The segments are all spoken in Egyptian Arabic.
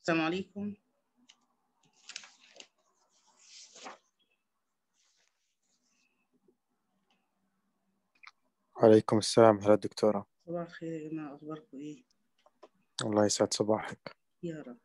السلام عليكم وعليكم السلام هلا دكتورة صباح الخير يا جماعة أخباركم إيه؟ الله يسعد صباحك يا رب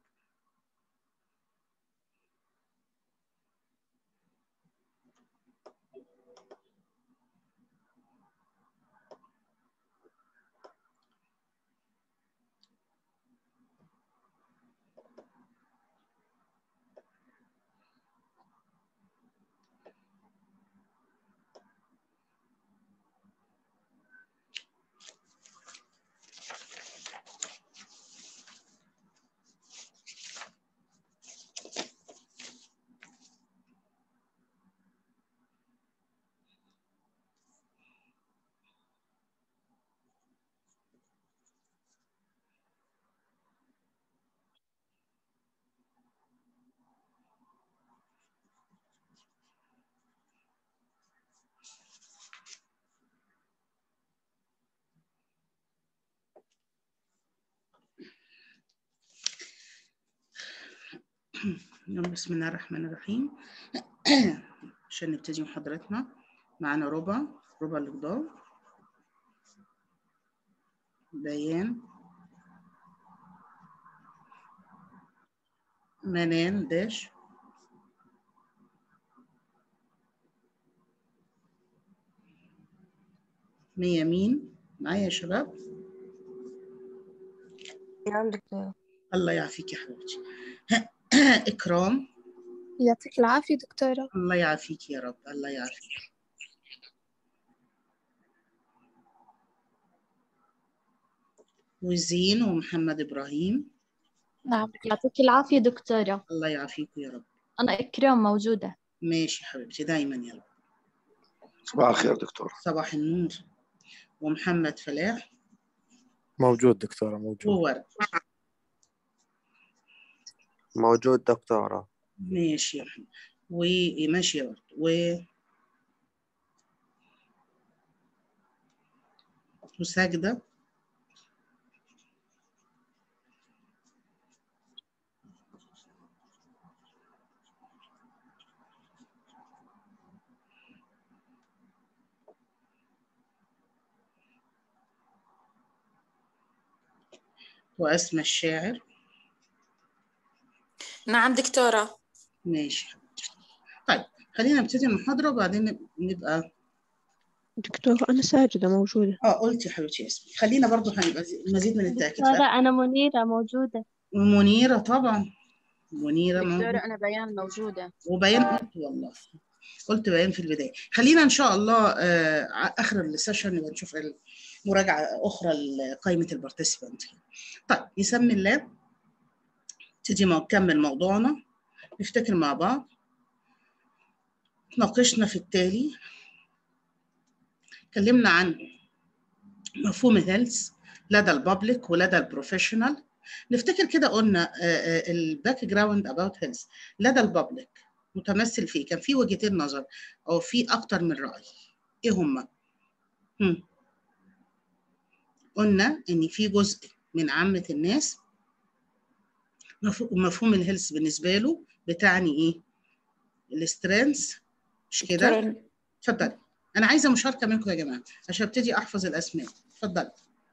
يلا بسم الله الرحمن الرحيم عشان نبتدي محاضرتنا معانا ربع ربع الإقدار بيان منان داش مية مين معايا يا شباب نعم دكتور الله يعافيك يا حبيبتي إكرام يعطيك العافية دكتورة الله يعافيك يا رب الله يعافيك وزين ومحمد إبراهيم نعم يعطيك العافية دكتورة الله يعافيك يا رب أنا إكرام موجودة ماشي حبيبتي دايما يا رب صباح الخير دكتور صباح النور ومحمد فلاح موجود دكتورة موجود وورد موجود دكتورة ماشي يا محمد وماشي يا ورد و وساجدة وأسمى الشاعر نعم دكتورة ماشي حبيبتي طيب خلينا نبتدي المحاضرة وبعدين نبقى دكتورة أنا ساجدة موجودة اه قلت يا حبيبتي اسمي خلينا برضو هنبقى زي- مزيد من التأكيد دكتورة أنا منيرة موجودة منيرة طبعا منيرة موجودة. دكتورة أنا بيان موجودة وبيان قلت والله قلت بيان في البداية خلينا إن شاء الله آه، ع- آخر السيشن نبقى نشوف مراجعة أخرى لقائمة البارتيسيبانت طيب يسمي الله نبتدي مو- نكمل موضوعنا نفتكر مع بعض ناقشنا في التالي اتكلمنا عن مفهوم الهيلث لدى البابليك ولدى البروفيشنال نفتكر كده قلنا الباك جراوند اباوت هيلث لدى البابليك متمثل فيه كان في وجهتين نظر او في اكتر من راي ايه هما هم. قلنا ان في جزء من عامه الناس مف- مفهوم الهيلث بالنسبه له بتعني ايه الاسترنس مش كده دكتورة اتفضلي انا عايزه مشاركه منكم يا جماعه عشان ابتدي احفظ الاسماء اتفضلي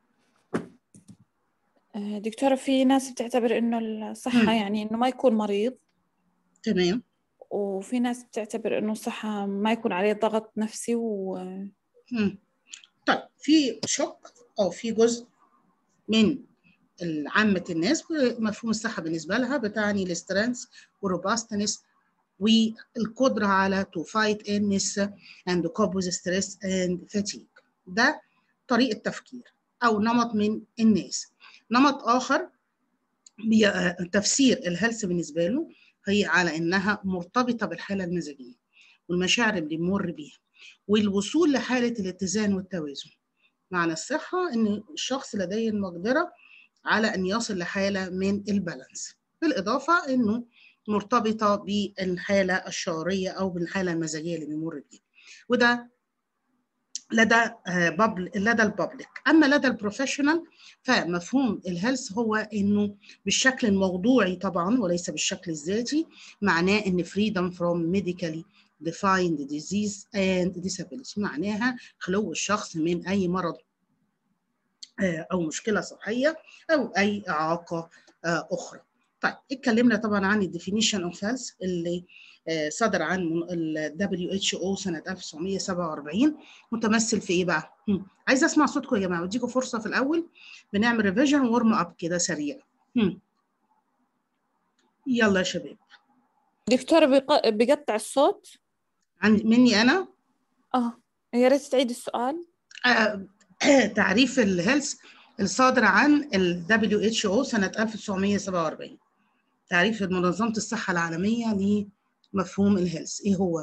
آه، دكتورة في ناس بتعتبر إنه الصحة مم. يعني إنه ما يكون مريض تمام وفي ناس بتعتبر إنه الصحة ما يكون عليه ضغط نفسي و مم. طيب في شق او في جزء من عامة الناس مفهوم الصحة بالنسبة لها بتعني الاسترنس والروباستنس والقدرة على to fight illness and cope with stress and fatigue ده طريقة تفكير أو نمط من الناس نمط آخر بي- تفسير الهلس بالنسبة له هي على إنها مرتبطة بالحالة المزاجية والمشاعر اللي بيمر بيها والوصول لحالة الاتزان والتوازن معنى الصحة إن الشخص لديه المقدرة على أن يصل لحالة من البالانس بالإضافة إنه مرتبطة بالحالة الشعورية أو بالحالة المزاجية اللي بيمر بيها وده لدى بابل لدى البابليك اما لدى البروفيشنال فمفهوم الهيلث هو انه بالشكل الموضوعي طبعا وليس بالشكل الذاتي معناه ان freedom from medically defined disease and disability معناها خلو الشخص من اي مرض او مشكله صحيه او اي اعاقه اخرى طيب اتكلمنا طبعا عن الديفينيشن اوف هيلث اللي صدر عن ال WHO سنة 1947 متمثل في ايه بقى؟ هم. عايزه اسمع صوتكم يا جماعه اديكم فرصه في الاول بنعمل ريفيجن وورم اب كده سريع. هم. يلا يا شباب. دكتورة بيق... بيقطع الصوت عن مني انا اه يا ريت تعيد السؤال آه تعريف الهيلث الصادر عن ال WHO سنة 1947 تعريف منظمة الصحة العالمية لمفهوم الهيلث ايه هو؟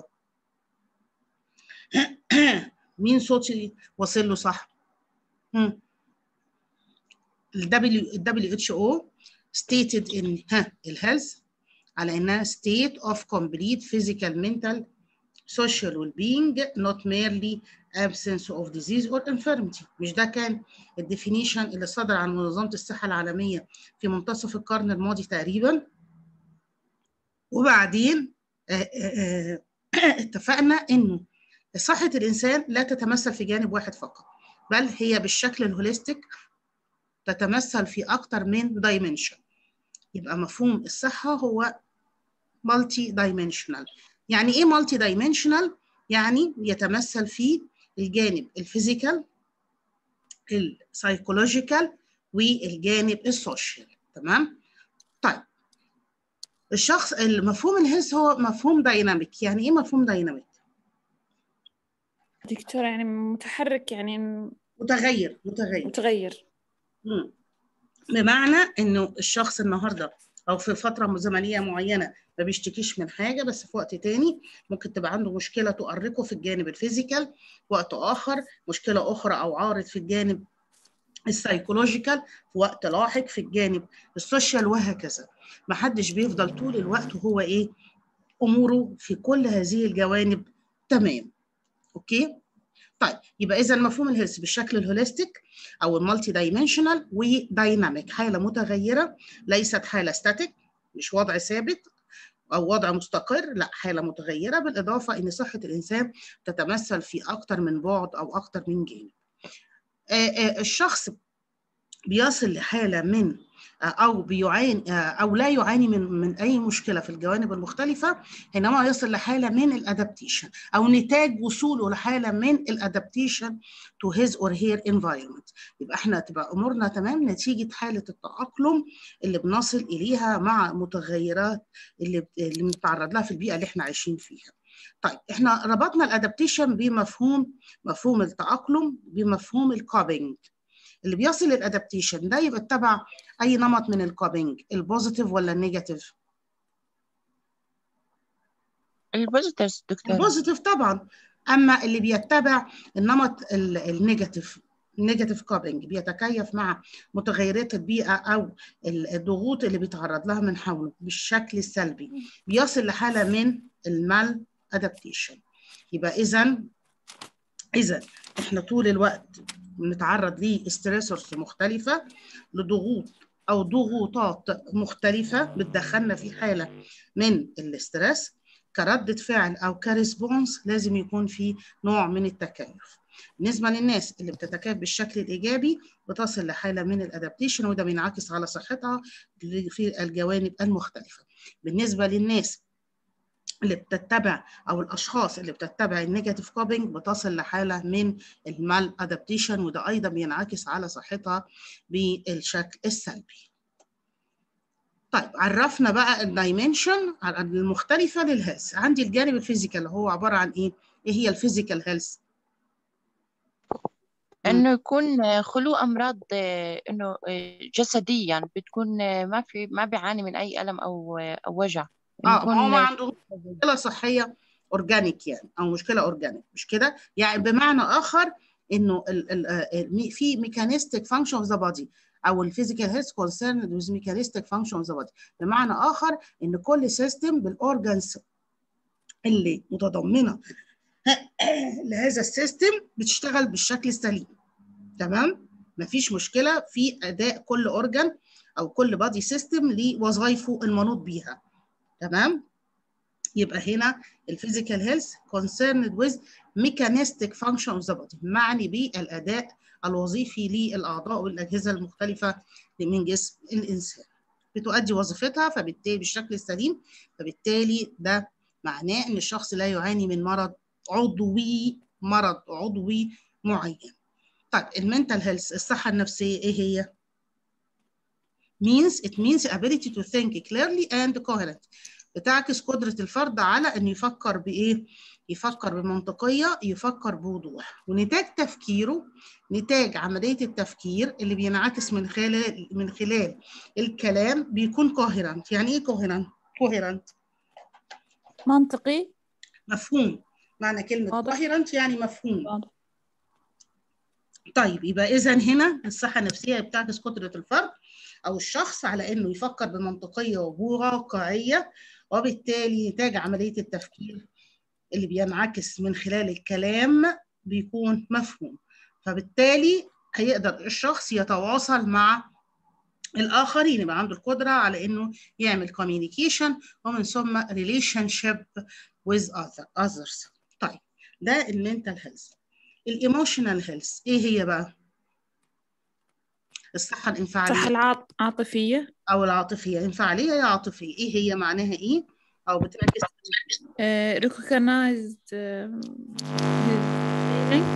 مين صوتي واصل له صح؟ هم. ال WHO stated in ها الهيلث على انها state of complete physical mental social well-being not merely absence of disease or infirmity مش ده كان الديفينيشن اللي صدر عن منظمة الصحة العالمية في منتصف القرن الماضي تقريبا وبعدين آآ آآ اتفقنا انه صحة الانسان لا تتمثل في جانب واحد فقط بل هي بالشكل الهوليستيك تتمثل في اكتر من دايمنشن يبقى مفهوم الصحة هو مالتي دايمنشنال يعني ايه مالتي دايمنشنال يعني يتمثل في الجانب الفيزيكال السايكولوجيكال والجانب السوشيال تمام طيب الشخص المفهوم الهيلث هو مفهوم دايناميك يعني ايه مفهوم دايناميك دكتورة يعني متحرك يعني متغير متغير متغير مم. بمعنى انه الشخص النهارده او في فتره زمنيه معينه ما بيشتكيش من حاجه بس في وقت تاني ممكن تبقى عنده مشكله تؤرقه في الجانب الفيزيكال في وقت اخر مشكله اخرى او عارض في الجانب السايكولوجيكال في وقت لاحق في الجانب السوشيال وهكذا ما حدش بيفضل طول الوقت وهو ايه اموره في كل هذه الجوانب تمام اوكي طيب يبقى اذا مفهوم الهيلث بالشكل الهوليستيك او المالتي دايمنشنال ودايناميك حاله متغيره ليست حاله ستاتيك مش وضع ثابت او وضع مستقر لا حاله متغيره بالاضافه ان صحه الانسان تتمثل في اكثر من بعد او اكثر من جانب الشخص بيصل لحاله من او بيعاني او لا يعاني من من اي مشكله في الجوانب المختلفه حينما يصل لحاله من الادابتيشن او نتاج وصوله لحاله من الادابتيشن تو هيز اور هير انفايرمنت يبقى احنا تبقى امورنا تمام نتيجه حاله التاقلم اللي بنصل اليها مع متغيرات اللي اللي بنتعرض لها في البيئه اللي احنا عايشين فيها طيب احنا ربطنا الادابتيشن بمفهوم مفهوم التاقلم بمفهوم الكوبينج اللي بيصل للادابتيشن ده يبقى تبع اي نمط من الكوبينج البوزيتيف ولا النيجاتيف البوزيتيف دكتور البوزيتيف طبعا اما اللي بيتبع النمط النيجاتيف النيجاتيف كوبينج بيتكيف مع متغيرات البيئه او الضغوط اللي بيتعرض لها من حوله بالشكل السلبي بيصل لحاله من المال ادابتيشن يبقى اذا اذا احنا طول الوقت بنتعرض لستريسورز مختلفه لضغوط او ضغوطات مختلفه بتدخلنا في حاله من الاسترس كردة فعل او كريسبونس لازم يكون في نوع من التكيف بالنسبه للناس اللي بتتكيف بالشكل الايجابي بتصل لحاله من الادابتيشن وده بينعكس على صحتها في الجوانب المختلفه بالنسبه للناس اللي بتتبع او الاشخاص اللي بتتبع النيجاتيف كوبينج بتصل لحاله من المال ادابتيشن وده ايضا بينعكس على صحتها بالشكل السلبي. طيب عرفنا بقى الدايمنشن المختلفه للهيلث عندي الجانب الفيزيكال اللي هو عباره عن ايه؟ ايه هي الفيزيكال هيلث؟ انه يكون خلو امراض انه جسديا بتكون ما في ما بيعاني من اي الم او او وجع اه هو ما عنده مشكله صحيه اورجانيك يعني او مشكله اورجانيك مش كده يعني بمعنى اخر انه ال ال في ميكانيستيك فانكشن اوف ذا بودي او الفيزيكال هيلث كونسيرن ويز ميكانيستيك فانكشن اوف ذا بودي بمعنى اخر ان كل سيستم بالاورجانز اللي متضمنه لهذا السيستم بتشتغل بالشكل السليم تمام مفيش مشكله في اداء كل اورجان او كل بادي سيستم لوظائفه المنوط بيها تمام يبقى هنا الفيزيكال هيلث concerned with mechanistic function of the body معني بالاداء الوظيفي للاعضاء والاجهزه المختلفه من جسم الانسان بتؤدي وظيفتها فبالتالي بالشكل السليم فبالتالي ده معناه ان الشخص لا يعاني من مرض عضوي مرض عضوي معين طيب المنتال هيلث الصحه النفسيه ايه هي means it means ability to think clearly and coherent بتعكس قدرة الفرد على إنه يفكر بإيه؟ يفكر بمنطقية، يفكر بوضوح، ونتاج تفكيره نتاج عملية التفكير اللي بينعكس من خلال من خلال الكلام بيكون كوهيرنت، يعني إيه كوهيرنت؟ كوهيرنت منطقي مفهوم، معنى كلمة واضح. كوهيرنت يعني مفهوم. واضح. طيب يبقى إذا هنا الصحة النفسية بتعكس قدرة الفرد أو الشخص على إنه يفكر بمنطقية وواقعية وبالتالي نتاج عملية التفكير اللي بينعكس من خلال الكلام بيكون مفهوم فبالتالي هيقدر الشخص يتواصل مع الآخرين يبقى عنده القدرة على إنه يعمل communication ومن ثم relationship with other, others طيب ده المنتال هيلث الايموشنال هيلث ايه هي بقى؟ الصحة الانفعالية الصحة العاطفية او العاطفيه انفعاليه يا عاطفيه ايه هي معناها ايه او بتركز uh, recognized um, his feeling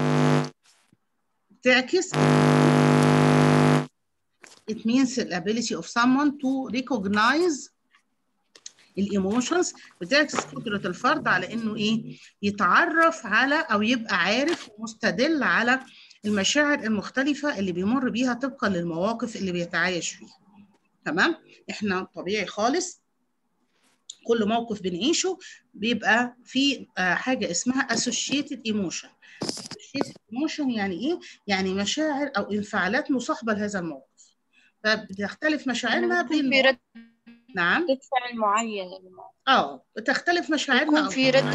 بتعكس it means the ability of someone to recognize الايموشنز بتعكس قدره الفرد على انه ايه يتعرف على او يبقى عارف ومستدل على المشاعر المختلفه اللي بيمر بيها طبقا للمواقف اللي بيتعايش فيها تمام احنا طبيعي خالص كل موقف بنعيشه بيبقى في آه، حاجه اسمها associated emotion associated emotion يعني ايه يعني مشاعر او انفعالات مصاحبه لهذا الموقف فبتختلف مشاعرنا بيكون بين في رد نعم فعل معين اه بتختلف مشاعرنا بيكون أو في رد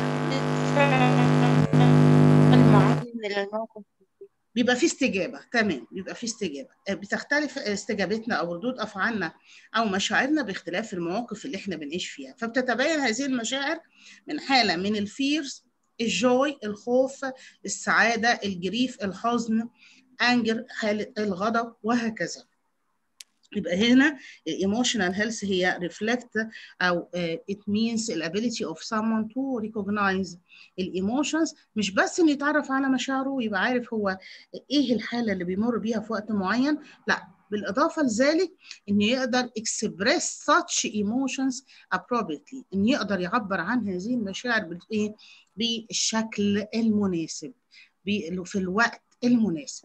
فعل معين للموقف بيبقى في استجابه تمام بيبقى في استجابه آه، بتختلف استجابتنا او ردود افعالنا او مشاعرنا باختلاف المواقف اللي احنا بنعيش فيها فبتتبين هذه المشاعر من حاله من الفيرز الجوي الخوف السعاده الجريف الحزن انجر حاله الغضب وهكذا يبقى هنا emotional health هي reflect او uh, it means the ability of someone to recognize الايموشنز مش بس انه يتعرف على مشاعره ويبقى عارف هو ايه الحاله اللي بيمر بيها في وقت معين لا بالاضافه لذلك انه يقدر express such emotions appropriately انه يقدر يعبر عن هذه المشاعر بالايه بالشكل المناسب ب- في الوقت المناسب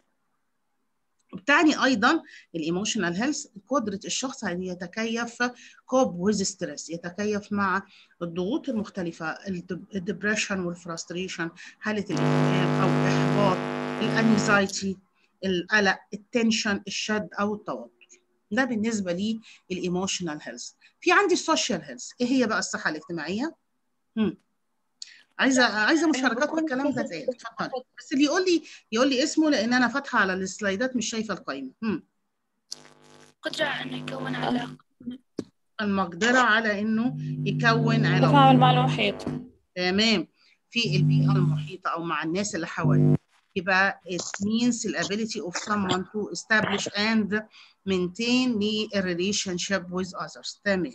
وبتعني ايضا الايموشنال هيلث قدره الشخص ان يتكيف كوب ويز ستريس يتكيف مع الضغوط المختلفه الدبريشن والفراستريشن حاله الاكتئاب او الاحباط الانيزايتي القلق التنشن الشد او التوتر ده بالنسبه لي الايموشنال هيلث في عندي السوشيال هيلث ايه هي بقى الصحه الاجتماعيه امم عايزه عايزه مشاركات في الكلام ده اتقال اتفضلي بس اللي يقول لي يقول لي اسمه لان انا فاتحه على السلايدات مش شايفه القائمه امم قدرة أن يكون علاقة المقدره على انه يكون علاقه التفاعل مع المحيط تمام في البيئه المحيطه او مع الناس اللي حواليه يبقى it means the ability of someone to establish and maintain the relationship with others تمام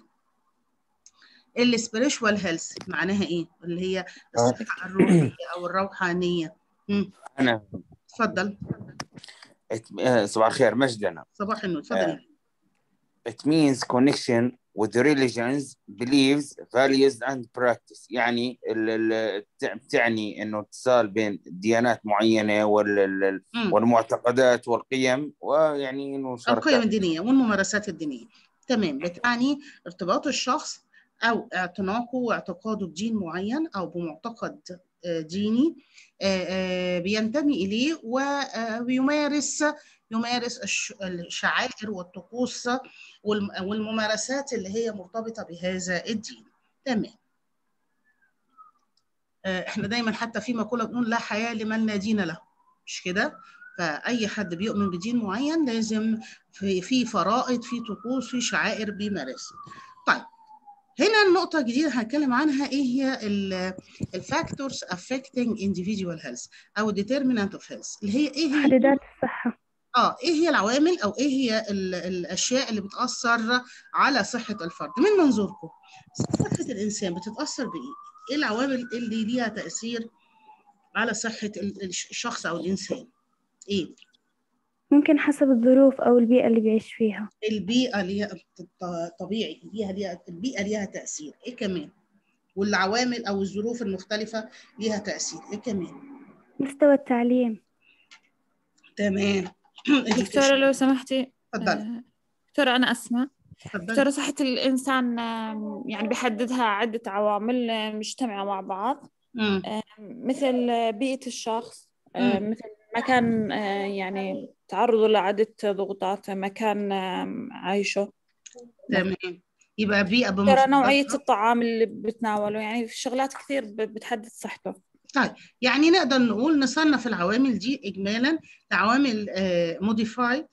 السبiritual هيلث معناها ايه اللي هي الصحه الروحيه او الروحانيه مم. أنا اتفضل it- آه، صباح الخير مجد أنا صباح النور اتفضل آه. it means connection with religions beliefs values and practice يعني ال- ال- تع- تعني انه اتصال بين ديانات معينه وال- ال- مم. والمعتقدات والقيم ويعني انه القيم شركات الدينيه والممارسات الدينيه تمام بتعني ارتباط الشخص او اعتناقه واعتقاده بدين معين او بمعتقد آه، ديني آه، آه، بينتمي اليه و- آه، ويمارس يمارس الش- الشعائر والطقوس والم- والممارسات اللي هي مرتبطه بهذا الدين تمام آه، احنا دايما حتى في مقولة بنقول لا حياة لمن لا دين له مش كده فأي حد بيؤمن بدين معين لازم في في فرائض في طقوس في شعائر بيمارسها طيب هنا النقطة الجديدة هنتكلم عنها ايه هي الفاكتورز affecting individual health او determinant of health اللي هي ايه هي محددات الصحة اه ايه هي العوامل او ايه هي ال- الاشياء اللي بتاثر على صحه الفرد من منظوركم صحه الانسان بتتاثر بايه ايه العوامل اللي ليها تاثير على صحه ال- الشخص او الانسان ايه ممكن حسب الظروف أو البيئة اللي بيعيش فيها البيئه ليها ط- طبيعي ليها ليها البيئه ليها تاثير ايه كمان والعوامل او الظروف المختلفه ليها تاثير ايه كمان مستوى التعليم تمام دكتورة لو سمحتي اتفضلي آه، دكتورة أنا أسمع اتفضلي دكتورة صحة الإنسان آم، يعني بيحددها عدة عوامل آه، مجتمعة مع بعض مم. آم، مثل آه، بيئة الشخص آه، مم. مثل مكان آه، يعني تعرضه لعدة ضغوطات مكان آم، عايشه تمام يبقى بيئه ترى بمفرداتها نوعية الطعام اللي بتناوله يعني في شغلات كثير ب- بتحدد صحته طيب يعني نقدر نقول نصنف العوامل دي اجمالا لعوامل موديفايد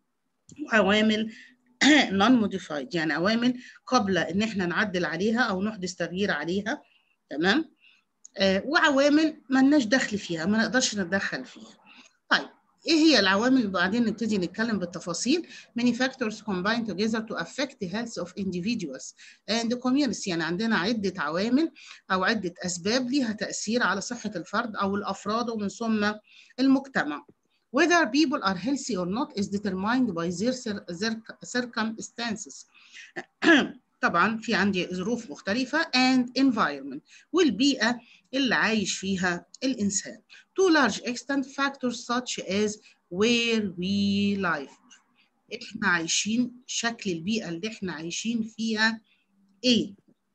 وعوامل نون موديفايد يعني عوامل قابله ان احنا نعدل عليها او نحدث تغيير عليها تمام آه، وعوامل ما لناش دخل فيها ما نقدرش نتدخل فيها طيب ايه هي العوامل وبعدين نبتدي نتكلم بالتفاصيل many factors combine together to affect the health of individuals and the communities يعني عندنا عدة عوامل أو عدة أسباب ليها تأثير على صحة الفرد أو الأفراد ومن ثم المجتمع whether people are healthy or not is determined by their cir- cir- circumstances طبعا في عندي ظروف مختلفة and environment والبيئة اللي عايش فيها الإنسان to large extent factors such as where we live احنا عايشين شكل البيئة اللي احنا عايشين فيها ايه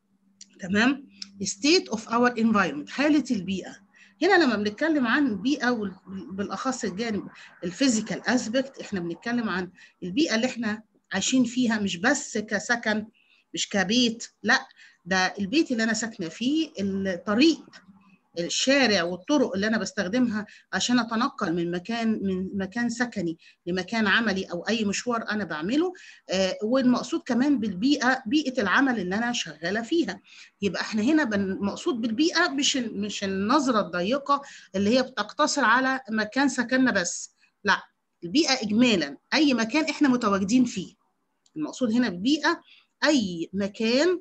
تمام state of our environment حالة البيئة هنا لما بنتكلم عن البيئة وال- بالأخص الجانب الفيزيكال اسبكت احنا بنتكلم عن البيئة اللي احنا عايشين فيها مش بس كسكن مش كبيت لا ده البيت اللي أنا ساكنة فيه الطريق الشارع والطرق اللي انا بستخدمها عشان اتنقل من مكان من مكان سكني لمكان عملي او اي مشوار انا بعمله آه والمقصود كمان بالبيئه بيئه العمل اللي انا شغاله فيها يبقى احنا هنا بن- مقصود بالبيئه مش ال- مش النظره الضيقه اللي هي بتقتصر على مكان سكننا بس لا البيئه اجمالا اي مكان احنا متواجدين فيه المقصود هنا بالبيئه اي مكان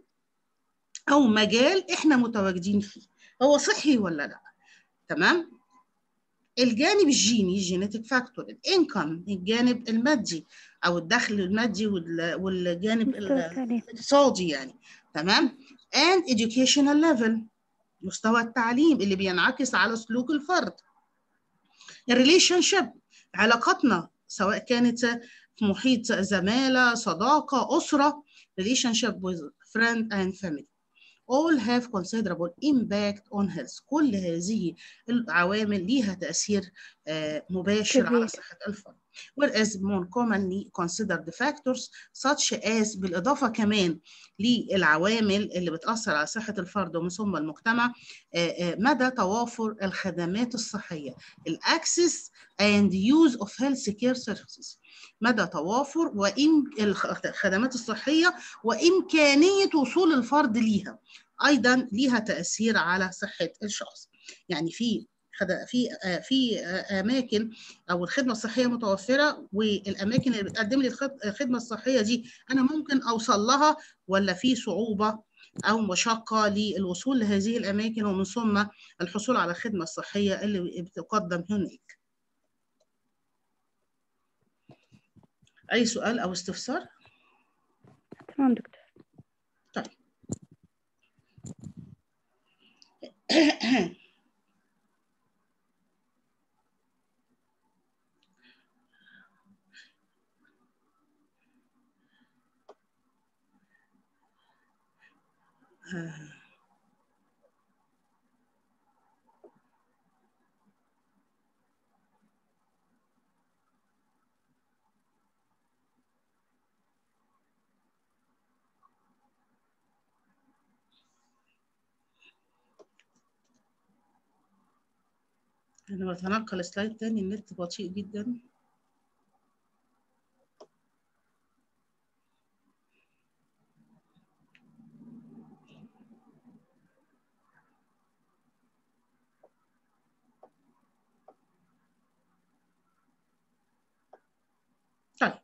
او مجال احنا متواجدين فيه هو صحي ولا لا تمام الجانب الجيني جينيتك فاكتور الانكم الجانب المادي او الدخل المادي وال- والجانب مستوى ال- التعليم الاقتصادي يعني تمام and educational level مستوى التعليم اللي بينعكس على سلوك الفرد الريليشن شيب علاقاتنا سواء كانت في محيط زمالة صداقة أسرة relationship with friend and family all have considerable impact on health كل هذه العوامل ليها تأثير آه، مباشر على كبير. صحة الفرد whereas more commonly considered factors such as بالإضافة كمان للعوامل اللي بتأثر على صحة الفرد ومن ثم المجتمع آه، آه، مدى توافر الخدمات الصحية الأكسس and use of health care services مدى توافر وإم الخدمات الصحية وإمكانية وصول الفرد ليها أيضا ليها تأثير على صحة الشخص يعني في خد- في آه، في آه، اماكن او الخدمه الصحيه متوفره والاماكن اللي بتقدم لي الخد- الخدمه الصحيه دي انا ممكن اوصل لها ولا في صعوبه او مشقه للوصول لهذه الاماكن ومن ثم الحصول على الخدمه الصحيه اللي بتقدم هناك. اي سؤال او استفسار؟ تمام دكتور طيب آه. أنا بتنقل سلايد تاني النت بطيء جدا طيب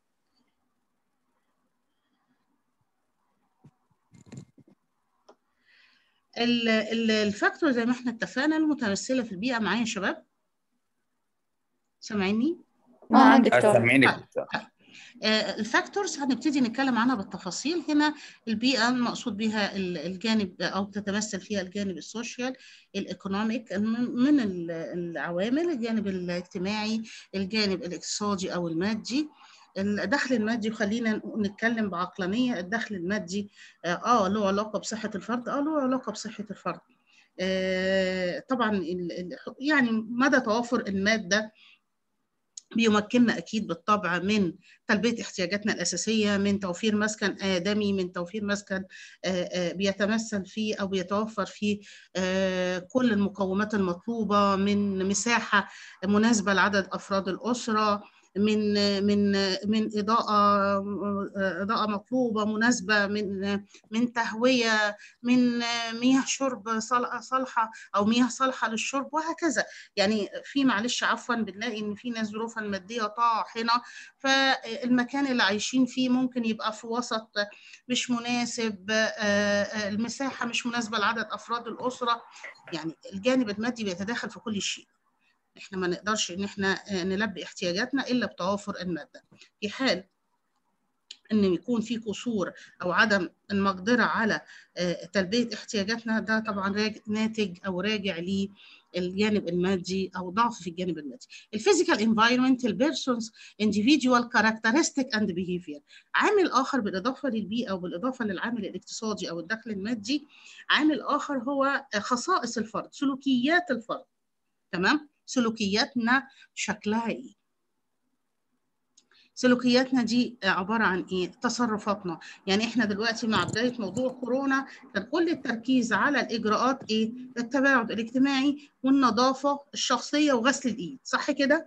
ال- ال- الفاكتور زي ما احنا اتفقنا المتمثلة في البيئة معايا يا شباب سامعيني؟ نعم دكتور سامعينك دكتور آه، الفاكتورز هنبتدي نتكلم عنها بالتفاصيل هنا البيئة المقصود بها ال- الجانب أو تتمثل فيها الجانب السوشيال الإيكونوميك من من ال- العوامل الجانب الاجتماعي الجانب الاقتصادي أو المادي الدخل المادي وخلينا نتكلم بعقلانية الدخل المادي اه له علاقة بصحة الفرد اه له علاقة بصحة الفرد آه طبعا ال- ال- يعني مدى توافر المادة بيمكننا أكيد بالطبع من تلبية احتياجاتنا الأساسية من توفير مسكن آدمي من توفير مسكن آه، آه، بيتمثل فيه أو بيتوفر فيه آه، كل المقومات المطلوبة من مساحة مناسبة لعدد أفراد الأسرة من من من إضاءة إضاءة مطلوبة مناسبة من من تهوية من مياه شرب صال- صالحة أو مياه صالحة للشرب وهكذا يعني في معلش عفوا بنلاقي إن في ناس ظروفها المادية طاحنة فالمكان اللي عايشين فيه ممكن يبقى في وسط مش مناسب آه، آه، المساحة مش مناسبة لعدد أفراد الأسرة يعني الجانب المادي بيتداخل في كل شيء احنا ما نقدرش ان احنا آه، نلبي احتياجاتنا الا بتوافر المادة في حال ان يكون في قصور او عدم المقدرة على آه، تلبية احتياجاتنا ده طبعا راج- ناتج او راجع للجانب المادي او ضعف في الجانب المادي الفيزيكال انفايرمنت البيرسونز individual characteristic and behavior عامل اخر بالاضافه للبيئه وبالاضافه للعامل الاقتصادي او الدخل المادي عامل اخر هو خصائص الفرد سلوكيات الفرد تمام سلوكياتنا شكلها ايه سلوكياتنا دي عبارة عن إيه؟ تصرفاتنا، يعني إحنا دلوقتي مع بداية موضوع كورونا كان كل التركيز على الإجراءات إيه؟ التباعد الاجتماعي والنظافة الشخصية وغسل الإيد، صح كده؟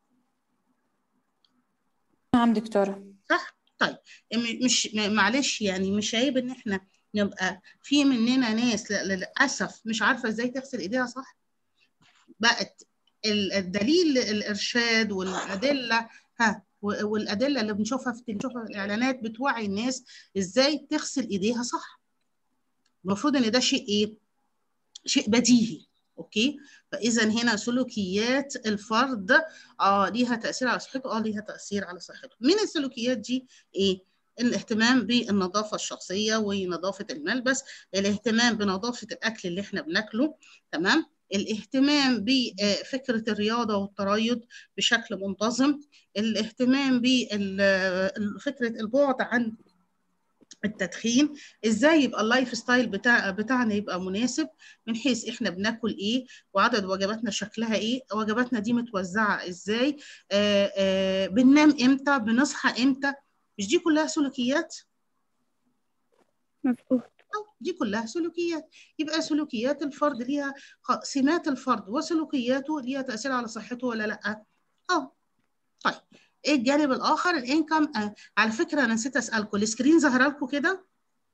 نعم دكتورة صح؟ طيب م- مش م- معلش يعني مش عيب إن إحنا نبقى في مننا ناس ل- للأسف مش عارفة إزاي تغسل إيديها صح؟ بقت ال- الدليل الإرشاد والأدلة ها و- والأدلة اللي بنشوفها في بنشوفها في الإعلانات بتوعي الناس إزاي تغسل إيديها صح. المفروض إن ده شيء إيه؟ شيء بديهي. أوكي؟ فإذا هنا سلوكيات الفرد آه ليها تأثير على صحته؟ آه ليها تأثير على صحته. من السلوكيات دي إيه؟ الاهتمام بالنظافة الشخصية ونظافة الملبس، الاهتمام بنظافة الأكل اللي إحنا بناكله، تمام؟ الاهتمام بفكرة الرياضة والتريض بشكل منتظم الاهتمام بفكرة البعد عن التدخين ازاي يبقى اللايف ستايل بتاع بتاعنا يبقى مناسب من حيث احنا بناكل ايه وعدد وجباتنا شكلها ايه وجباتنا دي متوزعة ازاي آآ آآ بننام امتى بنصحى امتى مش دي كلها سلوكيات مظبوط دي كلها سلوكيات يبقى سلوكيات الفرد ليها خ- سمات الفرد وسلوكياته ليها تأثير على صحته ولا لا اه طيب ايه الجانب الاخر الانكم آه. على فكره انا نسيت اسالكم السكرين ظاهره لكم كده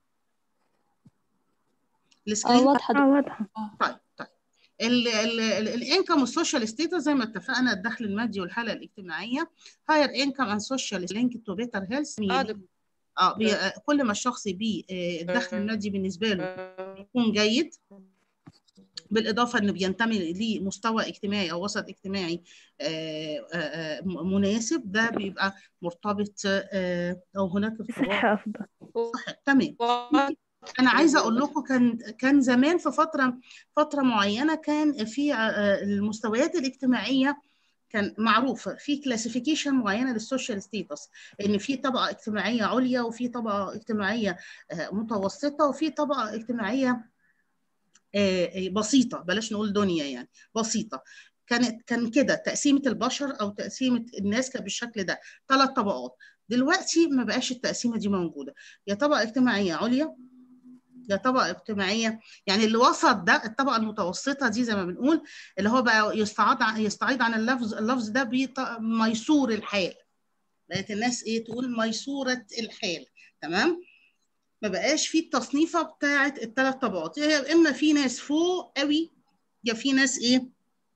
السكرين اه واضحة اه واضحة طيب طيب الانكم والسوشيال ستيتس زي ما اتفقنا الدخل المادي والحاله الاجتماعيه هاير انكم اند سوشيال لينك تو بيتر هيلث اه دكتور اه بي- آه، كل ما الشخص بي آه، الدخل المادي بالنسبه له يكون جيد بالإضافة إنه بينتمي لمستوى اجتماعي أو وسط اجتماعي آه، آه، آه، م- مناسب ده بيبقى مرتبط آه، أو هناك ارتباط صحة أفضل صح تمام أنا عايزة أقول لكم كان كان زمان في فترة فترة معينة كان في آه، المستويات الاجتماعية كان معروف في كلاسيفيكيشن معينه للسوشيال ستيتس ان في طبقه اجتماعيه عليا وفي طبقه اجتماعيه آه، متوسطه وفي طبقه اجتماعيه آه، بسيطه بلاش نقول دنيا يعني بسيطه كانت كان كده تقسيمه البشر او تقسيمه الناس كانت بالشكل ده ثلاث طبقات دلوقتي ما بقاش التقسيمه دي موجوده يا طبقه اجتماعيه عليا ده طبقه اجتماعيه يعني اللي وسط ده الطبقه المتوسطه دي زي ما بنقول اللي هو بقى يستعيض عن يستعيض عن اللفظ اللفظ ده بيط- ميسور الحال بقت الناس ايه تقول ميسوره الحال تمام ما بقاش في التصنيفه بتاعه الثلاث طبقات هي اما في ناس فوق قوي يا في ناس ايه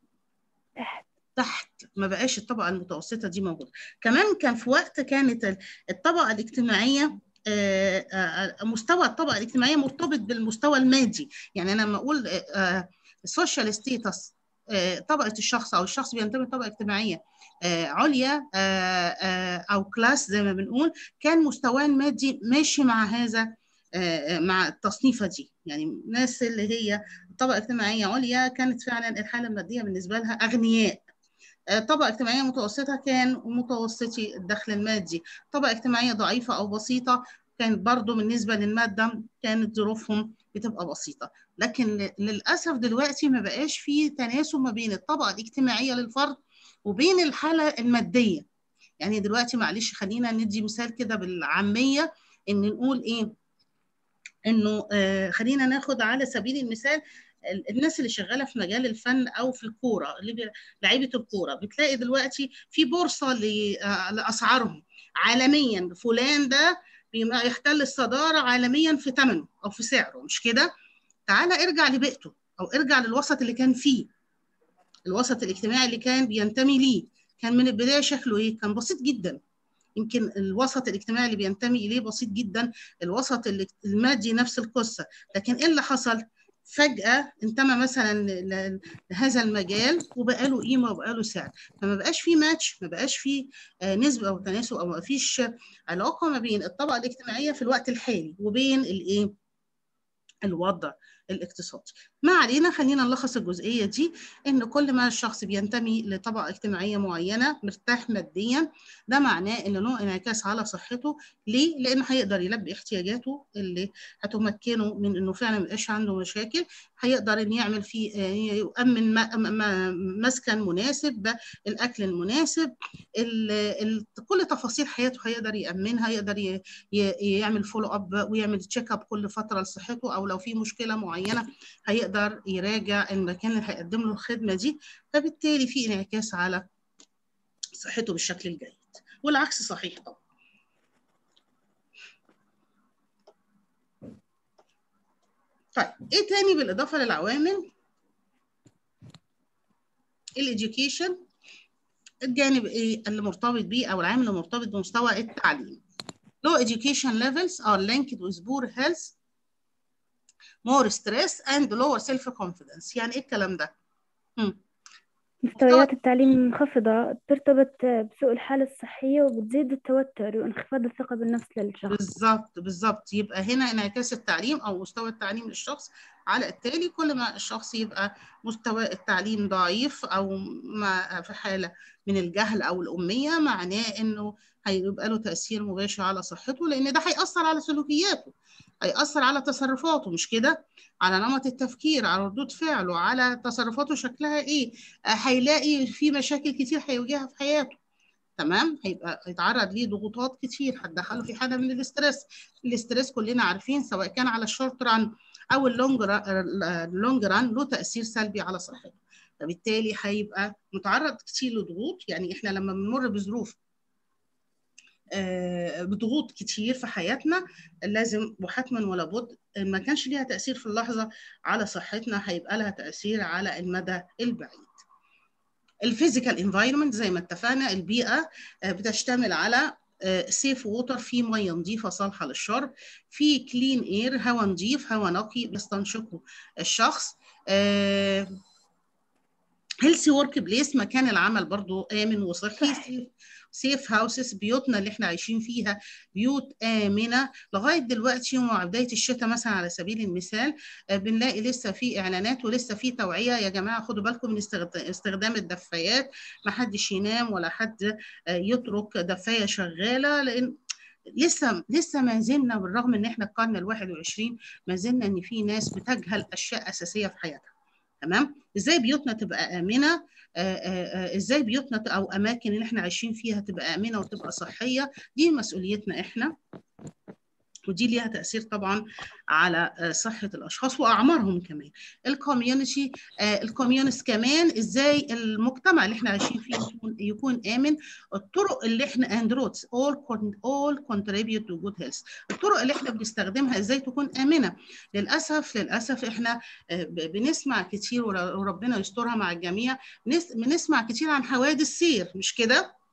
تحت تحت ما بقاش الطبقه المتوسطه دي موجوده كمان كان في وقت كانت ال- الطبقه الاجتماعيه آه، آه، آه، مستوى الطبقه الاجتماعيه مرتبط بالمستوى المادي يعني انا لما اقول السوشيال ستيتس طبقه الشخص او الشخص بينتمي لطبقه اجتماعيه آه، عليا آه، آه، او كلاس زي ما بنقول كان مستواه المادي ماشي مع هذا آه، آه، مع التصنيفه دي يعني الناس اللي هي طبقه اجتماعيه عليا كانت فعلا الحاله الماديه بالنسبه لها اغنياء آه، طبقة اجتماعية متوسطة كان متوسطي الدخل المادي طبقة اجتماعية ضعيفة أو بسيطة كانت برضو بالنسبة للمادة كانت ظروفهم بتبقى بسيطة لكن ل- للأسف دلوقتي ما بقاش في تناسب ما بين الطبقة الاجتماعية للفرد وبين الحالة المادية يعني دلوقتي معلش خلينا ندي مثال كده بالعامية إن نقول إيه إنه آه خلينا ناخد على سبيل المثال ال- الناس اللي شغاله في مجال الفن او في الكوره اللي بي- لعيبه الكوره بتلاقي دلوقتي في بورصه ل- آه، لاسعارهم عالميا فلان ده بيبقى يحتل الصداره عالميا في ثمنه او في سعره مش كده؟ تعالى ارجع لبيئته او ارجع للوسط اللي كان فيه الوسط الاجتماعي اللي كان بينتمي ليه كان من البدايه شكله ايه؟ كان بسيط جدا يمكن الوسط الاجتماعي اللي بينتمي اليه بسيط جدا الوسط الاج- المادي نفس القصه لكن ايه اللي حصل؟ فجأة انتمى مثلا ل- لهذا المجال وبقى له قيمة وبقى له سعر فما بقاش في ماتش ما بقاش في آه، نسبة أو تناسب أو ما فيش علاقة ما بين الطبقة الاجتماعية في الوقت الحالي وبين الإيه الوضع الاقتصادي ما علينا خلينا نلخص الجزئية دي إن كل ما الشخص بينتمي لطبقة اجتماعية معينة مرتاح ماديا ده معناه إن له انعكاس على صحته ليه؟ لأنه هيقدر يلبي احتياجاته اللي هتمكنه من إنه فعلا ما يبقاش عنده مشاكل هيقدر إن يعمل فيه آه، يؤمن م- م- م- مسكن مناسب الأكل المناسب ال- ال- كل تفاصيل حياته هيقدر يأمنها يقدر ي- ي- يعمل فولو اب ويعمل تشيك اب كل فتره لصحته او لو في مشكله معينه هيقدر يراجع المكان اللي هيقدم له الخدمه دي فبالتالي في انعكاس على صحته بالشكل الجيد والعكس صحيح طبعا طيب ايه تاني بالاضافه للعوامل الاديوكيشن الجانب ايه اللي مرتبط بيه او العامل اللي مرتبط بمستوى التعليم low education levels are linked with poor health more stress and lower self confidence يعني ايه الكلام ده مم. مستويات التعليم المنخفضة ترتبط بسوء الحالة الصحية وبتزيد التوتر وانخفاض الثقة بالنفس للشخص بالظبط بالظبط يبقى هنا انعكاس التعليم او مستوى التعليم للشخص على التالي كل ما الشخص يبقى مستوى التعليم ضعيف او ما في حاله من الجهل او الاميه معناه انه هيبقى له تاثير مباشر على صحته لان ده هياثر على سلوكياته هيأثر على تصرفاته مش كده على نمط التفكير على ردود فعله على تصرفاته شكلها ايه آه، هيلاقي في مشاكل كتير هيواجهها في حياته تمام هيبقى يتعرض ليه ضغوطات كتير هتدخله في حاله من الاسترس الاسترس كلنا عارفين سواء كان على الشورت ران او اللونج اللونج ران له تاثير سلبي على صحته فبالتالي هيبقى متعرض كتير لضغوط يعني احنا لما بنمر بظروف آه، بضغوط كتير في حياتنا لازم وحتما ولا بد إن ما كانش ليها تاثير في اللحظه على صحتنا هيبقى لها تاثير على المدى البعيد الفيزيكال انفايرمنت زي ما اتفقنا البيئه آه، بتشتمل على سيف ووتر في ميه نظيفه صالحه للشرب في كلين اير هواء نظيف هواء نقي بيستنشقه الشخص هيلثي ورك بليس مكان العمل برضو امن وصحي سيف هاوسز بيوتنا اللي احنا عايشين فيها بيوت امنه لغايه دلوقتي ومع بدايه الشتاء مثلا على سبيل المثال آه، بنلاقي لسه في اعلانات ولسه في توعيه يا جماعه خدوا بالكم من استخد- استخدام الدفايات ما حدش ينام ولا حد آه، يترك دفايه شغاله لان لسه لسه ما زلنا بالرغم ان احنا القرن ال 21 ما زلنا ان في ناس بتجهل اشياء اساسيه في حياتها تمام ازاي بيوتنا تبقى امنه آه، آه، آه، ازاي بيوتنا ت- او اماكن اللي احنا عايشين فيها تبقى امنه وتبقى صحيه دي مسؤوليتنا احنا ودي ليها تأثير طبعا على آه، صحة الأشخاص وأعمارهم كمان الكوميونتي الكوميونست كمان إزاي المجتمع اللي احنا عايشين فيه يكون, يكون آمن الطرق اللي احنا and roads all con- all contribute to good health الطرق اللي احنا بنستخدمها إزاي تكون آمنة للأسف للأسف احنا آه، ب- بنسمع كتير ور- وربنا يسترها مع الجميع بنس- بنسمع كتير عن حوادث سير مش كده؟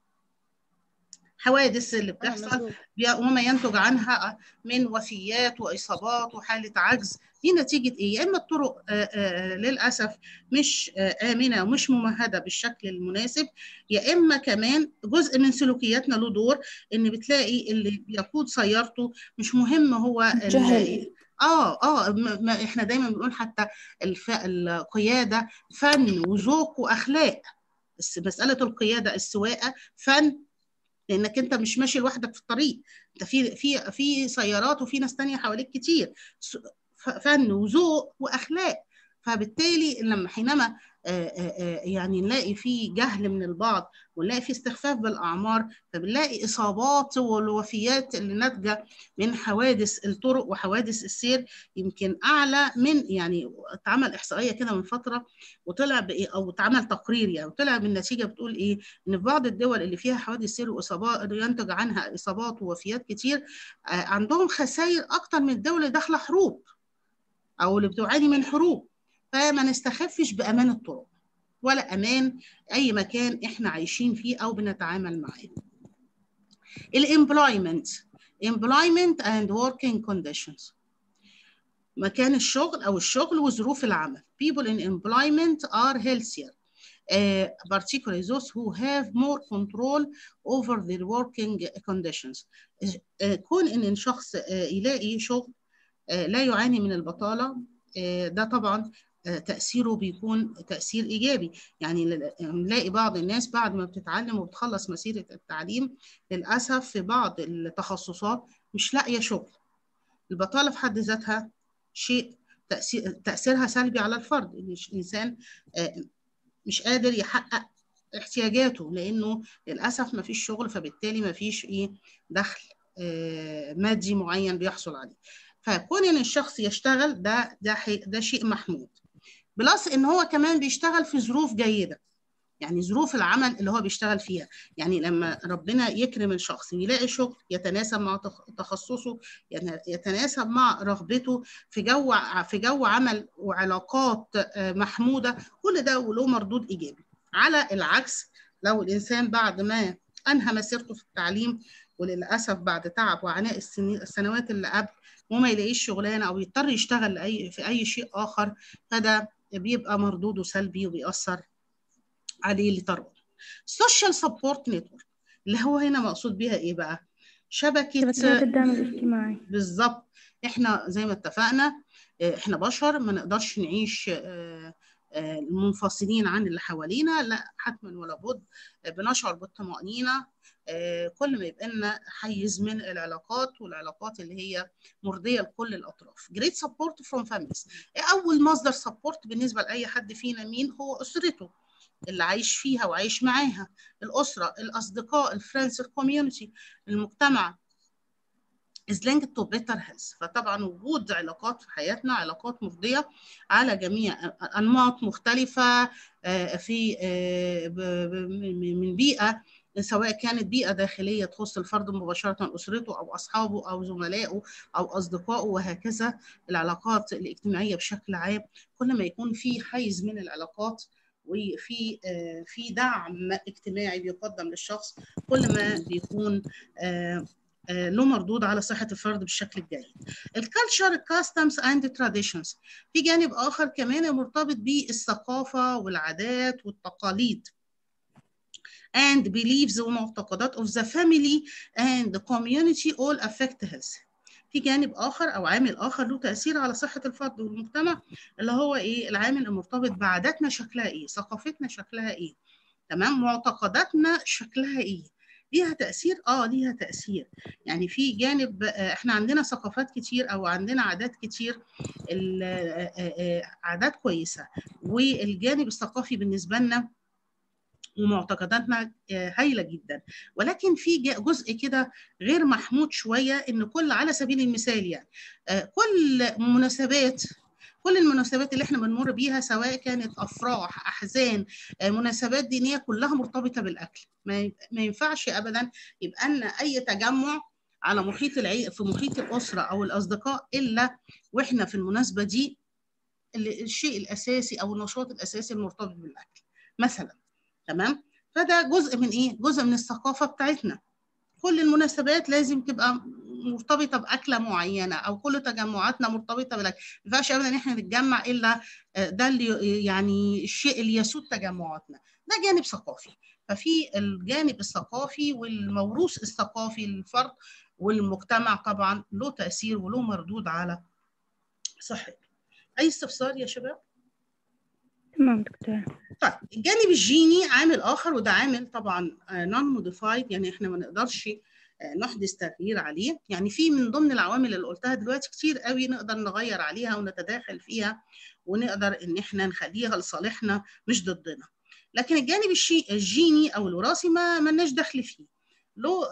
حوادث اللي بتحصل بي- وما ينتج عنها من وفيات واصابات وحاله عجز دي نتيجه ايه؟ يا اما الطرق آه، آه، للاسف مش آه، امنه ومش ممهده بالشكل المناسب يا اما كمان جزء من سلوكياتنا له دور ان بتلاقي اللي بيقود سيارته مش مهم هو ال- جهل. اه اه ما ما احنا دايما بنقول حتى الف... القياده فن وذوق واخلاق بس مساله القياده السواقه فن لانك انت مش ماشي لوحدك في الطريق انت في في في سيارات وفي ناس تانية حواليك كتير س- ف- فن وذوق واخلاق فبالتالي لما حينما آه، آه، آه، يعني نلاقي في جهل من البعض ونلاقي في استخفاف بالاعمار فبنلاقي اصابات والوفيات اللي ناتجه من حوادث الطرق وحوادث السير يمكن اعلى من يعني اتعمل احصائيه كده من فتره وطلع بايه او اتعمل تقرير يعني وطلع بالنتيجه بتقول ايه ان في بعض الدول اللي فيها حوادث سير واصابات ينتج عنها اصابات ووفيات كتير آه، عندهم خسائر اكتر من الدول اللي داخله حروب او اللي بتعاني من حروب فما نستخفش بامان الطرق ولا امان اي مكان احنا عايشين فيه او بنتعامل معاه الامبلويمنت employment and working conditions مكان الشغل او الشغل وظروف العمل people in employment are healthier uh, particularly those who have more control over their working conditions uh, كون ان الشخص uh, يلاقي شغل uh, لا يعاني من البطالة uh, ده طبعا uh, تأثيره بيكون تأثير إيجابي يعني ل- نلاقي بعض الناس بعد ما بتتعلم وبتخلص مسيرة التعليم للأسف في بعض التخصصات مش لاقية شغل البطالة في حد ذاتها شيء تأثير تأثيرها سلبي على الفرد إن الإنسان آه، مش قادر يحقق احتياجاته لأنه للأسف ما فيش شغل فبالتالي ما فيش إيه دخل آه، مادي معين بيحصل عليه فكون إن الشخص يشتغل ده ده حي- ده شيء محمود بلس إن هو كمان بيشتغل في ظروف جيدة يعني ظروف العمل اللي هو بيشتغل فيها يعني لما ربنا يكرم الشخص ويلاقي شغل يتناسب مع تخ- تخصصه يعني يتناسب مع رغبته في جو ع- في جو عمل وعلاقات آه، محمودة كل ده وله مردود إيجابي على العكس لو الإنسان بعد ما أنهى مسيرته في التعليم وللأسف بعد تعب وعناء السنين السنوات اللي قبل وما يلاقيش شغلانة أو يضطر يشتغل لأي في أي شيء آخر فده بيبقى مردوده سلبي وبيأثر عليه لترقه social support network اللي هو هنا مقصود بيها ايه بقى شبكة شبكات الدعم الاجتماعي بالظبط احنا زي ما اتفقنا آه، احنا بشر ما نقدرش نعيش آه، آه، منفصلين عن اللي حوالينا لا حتما ولا بد آه، بنشعر بالطمأنينة آه، كل ما يبقى لنا حيز من العلاقات والعلاقات اللي هي مرضية لكل الأطراف great support from families أول مصدر support بالنسبة لأي حد فينا مين هو أسرته اللي عايش فيها وعايش معاها الأسرة الأصدقاء الفريندز الكوميونتي المجتمع is linked to better health فطبعا وجود علاقات في حياتنا علاقات مرضية على جميع أنماط مختلفة آه، في آه، ب- ب- من من بيئة سواء كانت بيئة داخلية تخص الفرد مباشرة أسرته أو أصحابه أو زملائه أو أصدقائه وهكذا العلاقات الاجتماعية بشكل عام كل ما يكون في حيز من العلاقات وفي آه، في دعم اجتماعي بيقدم للشخص كل ما بيكون آه، آه، له مردود على صحة الفرد بالشكل الجيد. الكالتشر كاستمز اند تراديشنز في جانب آخر كمان مرتبط بالثقافة والعادات والتقاليد and beliefs ومعتقدات of the family and the community all affect health. في جانب آخر أو عامل آخر له تأثير على صحة الفرد والمجتمع اللي هو إيه العامل المرتبط بعاداتنا شكلها إيه ثقافتنا شكلها إيه تمام معتقداتنا شكلها إيه ليها تأثير؟ آه ليها تأثير يعني في جانب آه، إحنا عندنا ثقافات كتير أو عندنا عادات كتير ال- آه، آه، آه، عادات كويسة والجانب الثقافي بالنسبة لنا ومعتقداتنا آه، هايله جدا ولكن في ج- جزء كده غير محمود شويه ان كل على سبيل المثال يعني آه، كل مناسبات كل المناسبات اللي احنا بنمر بيها سواء كانت افراح احزان آه، مناسبات دينيه كلها مرتبطه بالاكل ما ي- ما ينفعش ابدا يبقى لنا اي تجمع على محيط العي... في محيط الاسره او الاصدقاء الا واحنا في المناسبه دي ال- الشيء الاساسي او النشاط الاساسي المرتبط بالاكل مثلا تمام فده جزء من ايه جزء من الثقافه بتاعتنا كل المناسبات لازم تبقى مرتبطه باكله معينه او كل تجمعاتنا مرتبطه بالاكل ما ينفعش ابدا ان احنا نتجمع الا آه، ده اللي يعني الشيء اللي يسود تجمعاتنا ده جانب ثقافي ففي الجانب الثقافي والموروث الثقافي للفرد والمجتمع طبعا له تاثير وله مردود على صحته اي استفسار يا شباب تمام دكتورة طيب الجانب الجيني عامل اخر وده عامل طبعا نون موديفايد يعني احنا ما نقدرش آه، نحدث تغيير عليه يعني في من ضمن العوامل اللي قلتها دلوقتي كتير قوي نقدر نغير عليها ونتداخل فيها ونقدر ان احنا نخليها لصالحنا مش ضدنا لكن الجانب الشي- الجيني او الوراثي ما ملناش دخل فيه له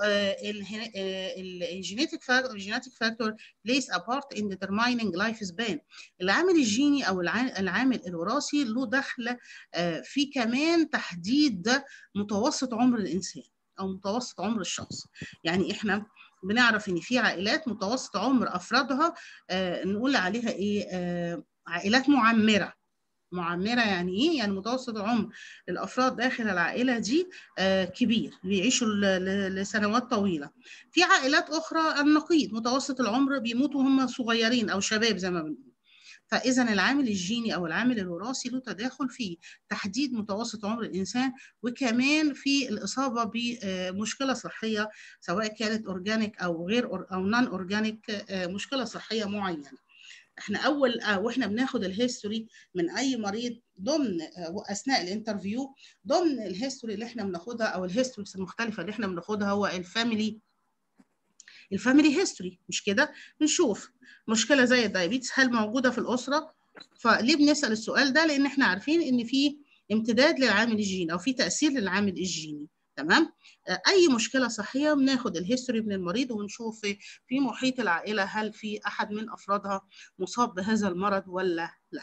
الجينيتك فاكتور الجينيتك فاكتور plays a part in determining life span العامل الجيني او الع- العامل الوراثي له دخل آه، في كمان تحديد متوسط عمر الانسان او متوسط عمر الشخص يعني احنا بنعرف ان في عائلات متوسط عمر افرادها آه، نقول عليها ايه آه، عائلات معمره معمره يعني ايه يعني متوسط العمر الافراد داخل العائله دي آه، كبير بيعيشوا ل- ل- لسنوات طويله في عائلات اخرى النقيض متوسط العمر بيموتوا هم صغيرين او شباب زي ما بنقول فاذا العامل الجيني او العامل الوراثي له تداخل في تحديد متوسط عمر الانسان وكمان في الاصابه بمشكله صحيه سواء كانت اورجانيك او غير أور- او نون اورجانيك مشكله صحيه معينه احنا اول آه، واحنا بناخد الهيستوري من اي مريض ضمن آه، اثناء الانترفيو ضمن الهيستوري اللي احنا بناخدها او الهيستوريز المختلفه اللي احنا بناخدها هو الفاميلي الفاميلي هيستوري مش كده بنشوف مشكله زي الدايابيتس هل موجوده في الاسره فليه بنسال السؤال ده لان احنا عارفين ان في امتداد للعامل الجيني او في تاثير للعامل الجيني تمام آه، اي مشكله صحيه بناخد الهيستوري من المريض ونشوف في في محيط العائله هل في احد من افرادها مصاب بهذا المرض ولا لا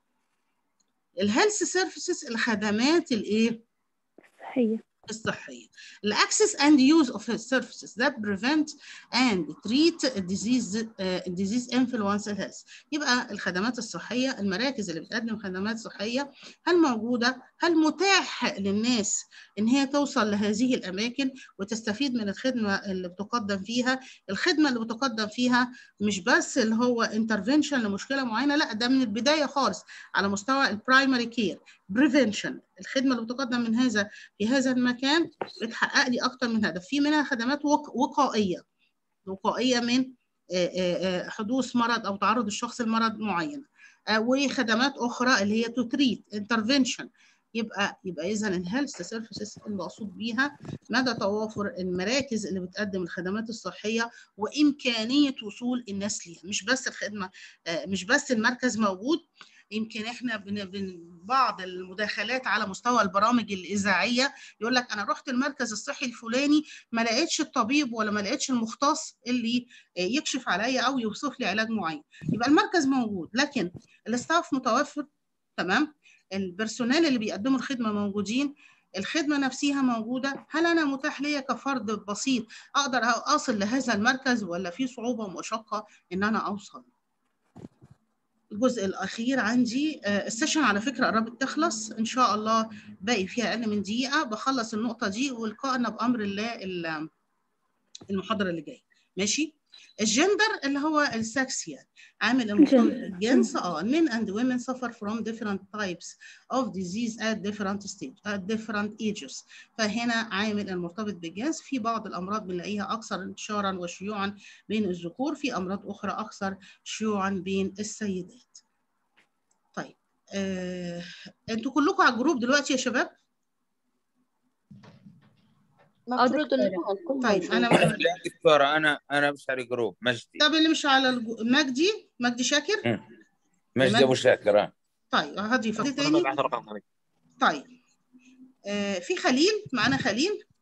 الهيلث سيرفيسز الخدمات الايه صحية الصحيه الاكسس and use of health services that prevent and treat disease uh, disease influence health يبقى الخدمات الصحيه المراكز اللي بتقدم خدمات صحيه هل موجوده هل متاح للناس ان هي توصل لهذه الاماكن وتستفيد من الخدمه اللي بتقدم فيها الخدمه اللي بتقدم فيها مش بس اللي هو انترفنشن لمشكله معينه لا ده من البدايه خالص على مستوى البرايمري كير بريفنشن الخدمه اللي بتقدم من هذا في هذا المكان بتحقق لي اكتر من هدف في منها خدمات وق- وقائيه وقائيه من آه، آه، آه، حدوث مرض او تعرض الشخص لمرض معين آه، وخدمات اخرى اللي هي تو تريت انترفنشن يبقى يبقى اذا الهيلث سيرفيسز المقصود بيها مدى توافر المراكز اللي بتقدم الخدمات الصحيه وامكانيه وصول الناس ليها مش بس الخدمه آه، مش بس المركز موجود يمكن احنا بن بن بعض المداخلات على مستوى البرامج الاذاعيه يقول لك انا رحت المركز الصحي الفلاني ما لقيتش الطبيب ولا ما لقيتش المختص اللي يكشف عليا او يوصف لي علاج معين يبقى المركز موجود لكن الاستاف متوفر تمام البرسونال اللي بيقدموا الخدمه موجودين الخدمه نفسها موجوده هل انا متاح ليا كفرد بسيط اقدر اصل لهذا المركز ولا في صعوبه ومشقه ان انا اوصل الجزء الاخير عندي آه، السيشن على فكره قربت تخلص ان شاء الله باقي فيها اقل من دقيقه بخلص النقطه دي ولقائنا بامر الله ال- المحاضره اللي جايه ماشي الجندر اللي هو السكس يعني عامل المرتبط بالجنس اه men and women suffer from different types of disease at different stage at different ages فهنا عامل المرتبط بالجنس في بعض الامراض بنلاقيها اكثر انتشارا وشيوعا بين الذكور في امراض اخرى اكثر شيوعا بين السيدات طيب آه، انتوا كلكم على الجروب دلوقتي يا شباب المفروض انه الكل طيب موجود. انا لا دكتورة أنا أنا مش على جروب مجدي طب اللي مش على الجو... مجدي مجدي شاكر مجدي أبو شاكر آه. طيب هضيف تاني طيب آه، في خليل معانا خليل